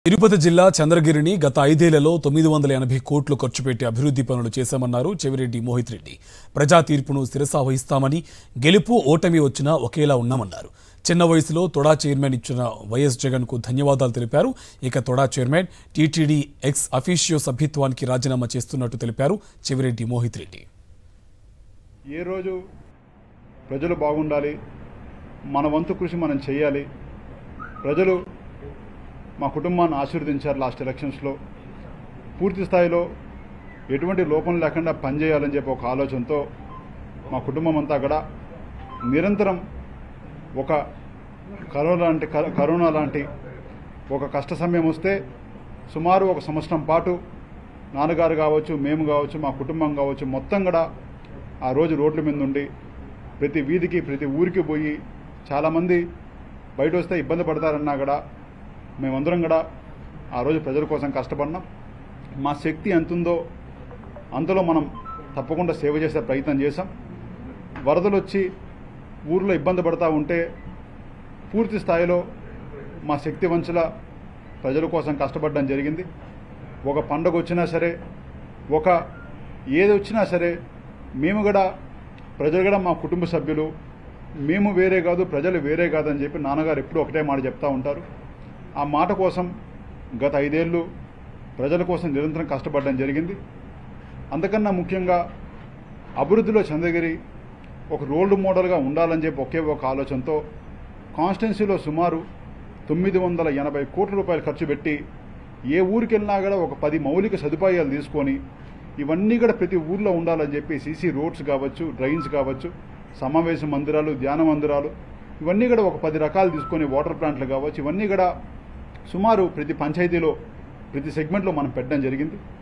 తిరుపతి జిల్లా చంద్రగిరిని గత ఐదేళ్లలో తొమ్మిది వందల ఎనభై కోట్లు ఖర్చు పెట్టి అభివృద్ధి పనులు చేశామన్నారు చెవిరెడ్డి మోహిత్ రెడ్డి ప్రజా తీర్పును శిరసావహిస్తామని గెలుపు ఓటమి వచ్చినా ఒకేలా ఉన్నామన్నారు చిన్న వయసులో తొడా చైర్మన్ ఇచ్చిన వైఎస్ జగన్ కు ధన్యవాదాలు తెలిపారు ఇక TUDA chairman TTD ex officio సభ్యత్వానికి రాజీనామా చేస్తున్నట్టు తెలిపారు చెవిరెడ్డి మోహిత్ రెడ్డి ఏ రోజు ప్రజలు బాగుండాలి మన వంతు కృషి మనం చేయాలి ప్రజలు మా కుటుంబాన్ని ఆశీర్వదించారు లాస్ట్ ఎలక్షన్స్లో పూర్తి స్థాయిలో ఎటువంటి లోపం లేకుండా పనిచేయాలని చెప్పి ఒక ఆలోచనతో మా కుటుంబం అంతా కూడా నిరంతరం ఒక కరోనా లాంటి కర- కరోనా లాంటి ఒక కష్ట సమయం వస్తే సుమారు ఒక సంవత్సరం పాటు నాన్నగారు కావచ్చు మేము కావచ్చు మా కుటుంబం కావచ్చు మొత్తం కూడా ఆ రోజు రోడ్ల మీద ఉండి ప్రతి వీధికి ప్రతి ఊరికి పోయి చాలామంది బయట వస్తే ఇబ్బంది పడతారన్నా కూడా మేమందరం కూడా ఆ రోజు ప్రజల కోసం కష్టపడినాం మా శక్తి ఎంతుందో అంతలో మనం తప్పకుండా సేవ చేసే ప్రయత్నం చేశాం వరదలు వచ్చి ఊర్లో ఇబ్బంది పడతా ఉంటే పూర్తి స్థాయిలో మా శక్తి వంచుల ప్రజల కోసం కష్టపడడం జరిగింది ఒక పండగ వచ్చినా సరే ఒక ఏది వచ్చినా సరే మేము కూడా ప్రజలు కూడా మా కుటుంబ సభ్యులు మేము వేరే కాదు ప్రజలు వేరే కాదని చెప్పి నాన్నగారు ఎప్పుడూ ఒకటే మాట చెప్తా ఉంటారు ఆ మాట కోసం గత ఐదేళ్ళు ప్రజల కోసం నిరంతరం కష్టపడడం జరిగింది అంతకన్నా ముఖ్యంగా అభివృద్ధిలో చంద్రగిరి ఒక రోల్డ్ మోడల్గా ఉండాలని చెప్పి ఒకే ఒక ఆలోచనతో కాన్స్టిట్యున్సీలో సుమారు తొమ్మిది వందల ఎనభై కోట్ల రూపాయలు ఖర్చు పెట్టి ఏ ఊరికి వెళ్ళినా కూడా ఒక పది మౌలిక సదుపాయాలు తీసుకొని ఇవన్నీ కూడా ప్రతి ఊర్లో ఉండాలని చెప్పి సీసీ రోడ్స్ కావచ్చు డ్రైన్స్ కావచ్చు సమావేశ మందిరాలు ధ్యాన మందిరాలు ఇవన్నీ కూడా ఒక పది రకాలు తీసుకొని వాటర్ ప్లాంట్లు కావచ్చు ఇవన్నీ కూడా సుమారు ప్రతి పంచాయతీలో ప్రతి సెగ్మెంట్లో మనం పెట్టడం జరిగింది